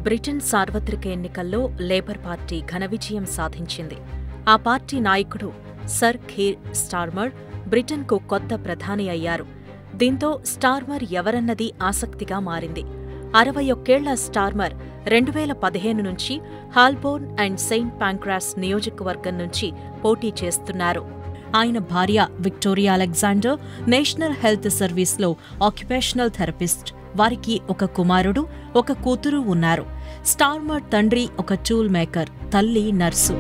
Britain సార్వత్రిక ఎన్నికల్లో labour party ఘన విజయం సాధించింది ఆ పార్టీ నాయకుడు సర్ ఖీర్ స్టార్మర్ బ్రిటన్కు కొత్త ప్రధాని అయ్యారు దీంతో స్టార్మర్ ఎవరన్నది ఆసక్తిగా మారింది అరవై ఒక్కేళ్ల స్టార్మర్ రెండు వేల పదిహేను నుంచి హాల్బోర్న్ అండ్ సెయింట్ పాంక్రాస్ నియోజకవర్గం నుంచి పోటీ చేస్తున్నారు ఆయన భార్య విక్టోరియా అలెగ్జాండర్ నేషనల్ హెల్త్ సర్వీస్లో ఆక్యుపేషనల్ థెరపిస్ట్ వారికి ఒక కుమారుడు ఒక కూతురు ఉన్నారు స్టార్మర్ తండ్రి ఒక టూల్ మేకర్ తల్లి నర్సు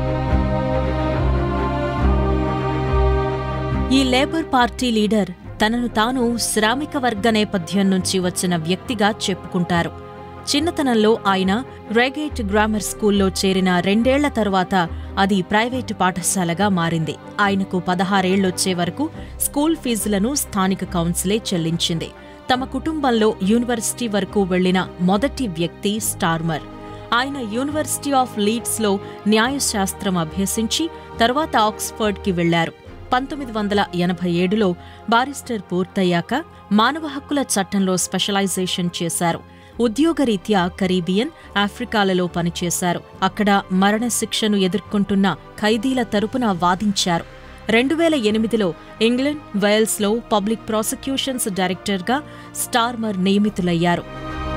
ఈ లేబర్ పార్టీ లీడర్ తనను తాను శ్రామిక వర్గ నేపథ్యం నుంచి వచ్చిన వ్యక్తిగా చెప్పుకుంటారు చిన్నతనంలో ఆయన రేగేట్ గ్రామర్ స్కూల్లో చేరిన రెండేళ్ల తరువాత అది ప్రైవేటు పాఠశాలగా మారింది ఆయనకు పదహారేళ్లొచ్చే వరకు స్కూల్ ఫీజులను స్థానిక కౌన్సిలే చెల్లించింది తమ కుటుంబంలో యూనివర్సిటీ వరకు వెళ్లిన మొదటి వ్యక్తి స్టార్మర్ ఆయన యూనివర్సిటీ ఆఫ్ లీడ్స్లో న్యాయశాస్త్రం అభ్యసించి తరువాత ఆక్స్ఫర్డ్కి వెళ్లారు పంతొమ్మిది వందల ఎనభై ఏడులో బారిస్టర్ పూర్తయ్యాక మానవ హక్కుల చట్టంలో స్పెషలైజేషన్ చేశారు ఉద్యోగరీత్యా కరీబియన్ ఆఫ్రికాలలో పనిచేశారు అక్కడ మరణశిక్షను ఎదుర్కొంటున్న ఖైదీల తరపున వాదించారు రెండు వేల ఎనిమిదిలో ఇంగ్లండ్ వేల్స్లో పబ్లిక్ ప్రాసిక్యూషన్స్ డైరెక్టర్గా స్టార్మర్ నియమితులయ్యారు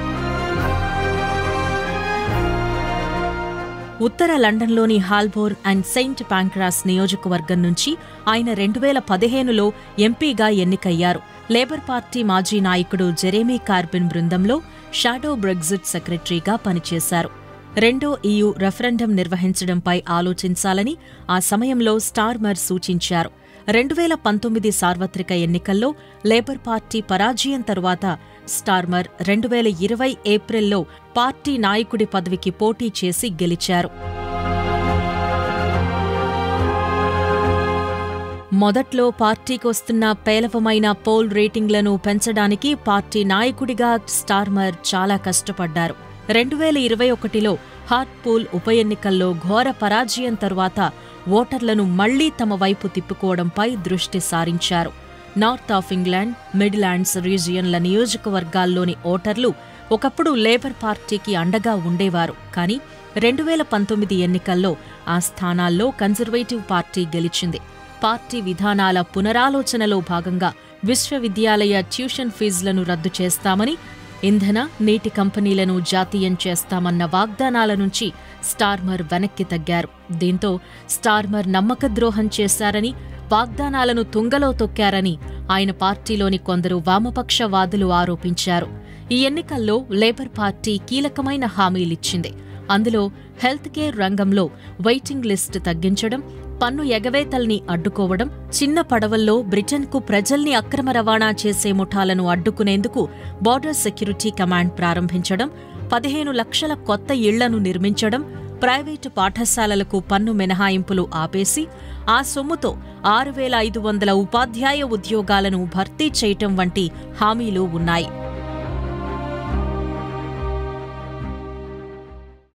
ఉత్తర లండన్లోని హాల్బోర్న్ అండ్ సెయింట్ పాంక్రాస్ నియోజకవర్గం నుంచి ఆయన రెండు వేల పదిహేనులో ఎంపీగా ఎన్నికయ్యారు లేబర్ పార్టీ మాజీ నాయకుడు జెరేమీ కార్బిన్ బృందంలో షాడో బ్రెగ్జిట్ సెక్రటరీగా పనిచేశారు రెండో ఈయు రెఫరెండం నిర్వహించడంపై ఆలోచించాలని ఆ సమయంలో స్టార్మర్ సూచించారు రెండు వేల పంతొమ్మిది సార్వత్రిక ఎన్నికల్లో లేబర్ పార్టీ పరాజయం తరువాత స్టార్మర్ రెండు వేల ఇరవై ఏప్రిల్లో పార్టీ నాయకుడి పదవికి పోటీ చేసి గెలిచారు మొదట్లో పార్టీకొస్తున్న పేలవమైన పోల్ రేటింగ్లను పెంచడానికి పార్టీ నాయకుడిగా స్టార్మర్ చాలా కష్టపడ్డారు రెండు వేల ఇరవై ఒకటిలో హార్ట్పూల్ ఉప ఎన్నికల్లో ఘోర పరాజయం తరువాత ఓటర్లను మళ్లీ తమ వైపు తిప్పుకోవడంపై దృష్టి సారించారు నార్త్ ఆఫ్ ఇంగ్లాండ్ మిడ్లాండ్స్ రీజియన్ల నియోజకవర్గాల్లోని ఓటర్లు ఒకప్పుడు లేబర్ పార్టీకి అండగా ఉండేవారు కానీ రెండు వేల పంతొమ్మిది ఎన్నికల్లో ఆ స్థానాల్లో కన్జర్వేటివ్ పార్టీ గెలిచింది పార్టీ విధానాల పునరాలోచనలో భాగంగా విశ్వవిద్యాలయ ట్యూషన్ ఫీజులను రద్దు చేస్తామని ఇంధన నీటి కంపెనీలను జాతీయం చేస్తామన్న వాగ్దానాల నుంచి స్టార్మర్ వెనక్కి తగ్గారు దీంతో స్టార్మర్ నమ్మకద్రోహం చేశారని వాగ్దానాలను తుంగలో తొక్కారని ఆయన పార్టీలోని కొందరు వామపక్షవాదులు ఆరోపించారు ఈ ఎన్నికల్లో లేబర్ పార్టీ కీలకమైన హామీలిచ్చింది అందులో హెల్త్ కేర్ రంగంలో వెయిటింగ్ లిస్ట్ తగ్గించడం పన్ను ఎగవేతల్ని అడ్డుకోవడం చిన్న పడవల్లో బ్రిటన్కు ప్రజల్ని అక్రమ రవాణా చేసే ముఠాలను అడ్డుకునేందుకు బార్డర్ సెక్యూరిటీ కమాండ్ ప్రారంభించడం పదిహేను లక్షల కొత్త ఇళ్లను నిర్మించడం ప్రైవేటు పాఠశాలలకు పన్ను మినహాయింపులు ఆపేసి ఆ సొమ్ముతో ఆరు వేల ఐదు వందల ఉపాధ్యాయ ఉద్యోగాలను భర్తీ చేయటం వంటి హామీలు ఉన్నాయి